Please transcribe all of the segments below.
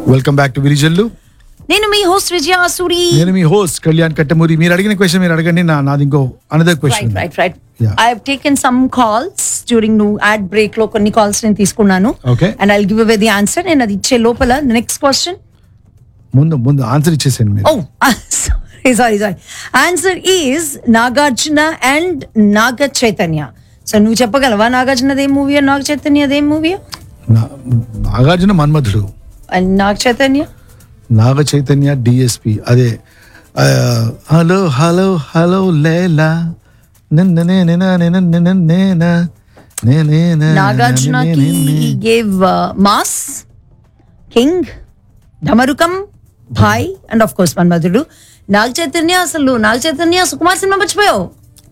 Welcome back to విరిజల్లు నేను మీ host విజయ సూరి నేను మీ host Kalyan Kattamuri మీరు అడిగిన క్వశ్చన్ మీరు అడగండి నా నాది ఇంకో another right question right right Yeah. I have taken some calls during నువ్వు యాడ్ బ్రేక్ లో కొన్ని కాల్స్ నేను తీసుకున్నాను Okay. And I give away the answer నేను అది ఇచ్చే లోపల నెక్స్ట్ క్వశ్చన్ ముందు ముందు ఆన్సర్ ఇచ్చేసాను మీరు oh sorry sorry sorry answer is Nagarjuna and Naga Chaitanya so నువ్వు చెప్పగలవా నాగార్జునది ఏం మూవీ నాగ చైతన్యది ఏం మూవీ నా- నాగార్జున మన్మధుడు అండ్ నాగ చైతన్య నాగ చైతన్య డిఎస్పి అదే ఆ, హలో హలో హలో లేలా నిన్న నేనేనా నిన్న నిన్న నేనా నేనేనా నాగార్జునకి gave mass king Damarukam Bhai and of course Manmadhudu Naga Chaitanya అసలు నాగ చైతన్య సుకుమార్ సినిమా మర్చిపోయావు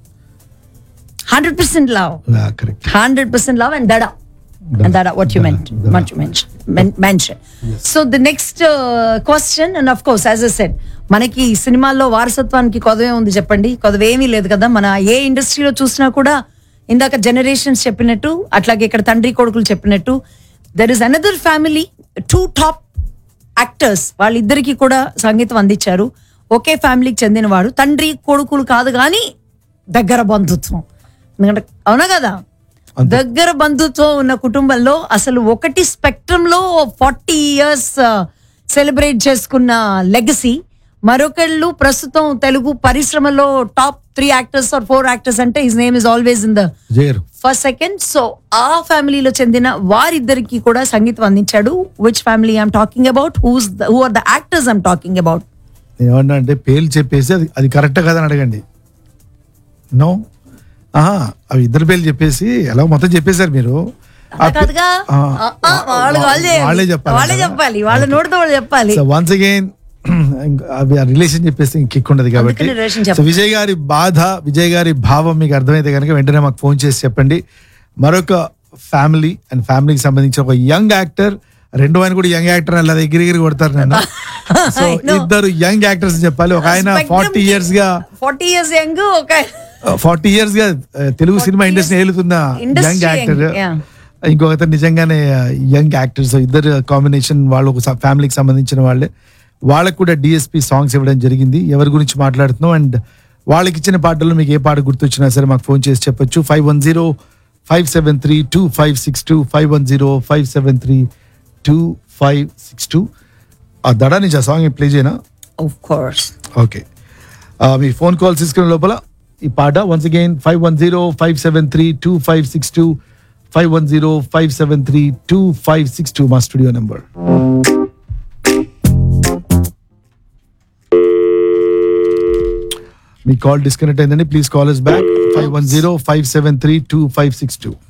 hundred percent love correct hundred percent love and dada. And dada, what you Dada, meant, dada. what you mentioned, men- mentioned. So the next uh, question, and of course, as I said, మనకి ఈ సినిమాల్లో వారసత్వానికి కొదవే ఉంది చెప్పండి కొదవేమీ లేదు కదా మన ఏ ఇండస్ట్రీలో చూసినా కూడా ఇందాక జనరేషన్స్ చెప్పినట్టు అట్లాగే ఇక్కడ తండ్రి కొడుకులు చెప్పినట్టు there is another family two top actors వాళ్ళిద్దరికి కూడా సంగీతం అందించారు ఒకే ఫ్యామిలీకి చెందినవాడు తండ్రి కొడుకులు కాదు కానీ దగ్గర బంధుత్వం ఎందుకంటే అవునా కదా అంతే. దగ్గర బంధుత్వం ఉన్న కుటుంబంలో అసలు ఒకటి స్పెక్ట్రమ్ లో ఫార్టీ ఇయర్స్ సెలబ్రేట్ చేసుకున్న లెగసీ మరొకళ్ళు ప్రస్తుతం తెలుగు పరిశ్రమలో top three actors or four actors అంటే his name is always in the జయరు ఫస్ట్ సెకండ్ సో ఆ ఫ్యామిలీలో చెందిన వారిద్దరికి కూడా సంగీతం అందించాడు which family I'm talking about whose who are the actors I'm talking about ఏమన్నా అంటే పేర్లు చెప్పేసి అది అది కరెక్ట్ కదా అని అడగండి నో ఆహా అవి ఇద్దరు పేర్లు చెప్పేసి ఎలా మొత్తం చెప్పేశారు మీరు ఆ పే- కాదుగా ఆ, ఆ, ఆ, వాళ్ళు వాళ్ళు చేయాలి. వాళ్ళే చెప్పాలి వాళ్ళే కదా? చెప్పాలి వాళ్ళ నోటితో వాళ్ళు చెప్పాలి సో వన్స్ అగైన్ అవి ఆ రిలేషన్ చెప్పేస్తే కిక్ ఉండదు కాబట్టి అందుకని relation చెప్పాలి. సో విజయ్ గారి బాధ విజయ్ గారి భావం మీకు అర్థమైతే కనుక వెంటనే మాకు ఫోన్ చేసి చెప్పండి మరొక ఫ్యామిలీ అండ్ ఫ్యామిలీకి సంబంధించిన ఒక యంగ్ యాక్టర్ రెండో ఆయన కూడా యంగ్ యాక్టర్ అలా ఎగిరి ఎగిరి కొడతారు నన్ను సో I know. ఇద్దరు యంగ్ యాక్టర్స్ చెప్పాలి ఒక ఆయన ఫార్టీ ఇయర్స్ గా ఫార్టీ ఇయర్స్ యంగ్ ఒక ఫార్టీ ఇయర్స్ గా uh, తెలుగు సినిమా ఇండస్ట్రీ ఏలుతున్న Industry young actor young, yeah. ఇంకొకరు నిజంగానే యంగ్ యాక్టర్స్ ఇద్దరు కాంబినేషన్ వాళ్ళు ఒక ఫ్యామిలీకి సంబంధించిన వాళ్ళే వాళ్ళకు కూడా డిఎస్పి సాంగ్స్ ఇవ్వడం జరిగింది ఎవరి గురించి మాట్లాడుతున్నాం అండ్ వాళ్ళకి ఇచ్చిన పాటల్లో మీకు ఏ పాట గుర్తొచ్చినా సరే మాకు ఫోన్ చేసి చెప్పొచ్చు five one zero five seven three two five six two five one zero five seven three two five six two ఆ దడా నుంచి ఆ సాంగ్ ప్లే చేయనా ఆఫ్ కోర్స్ ఓకే ఆ, మీ ఫోన్ కాల్ తీసుకునే లోపల ఈ పాట once again five one zero five seven three two five six two five one zero five seven three two five six two మా స్టూడియో నెంబర్ మీ call disconnect అయిందండి please call us back five one zero five seven three two five six two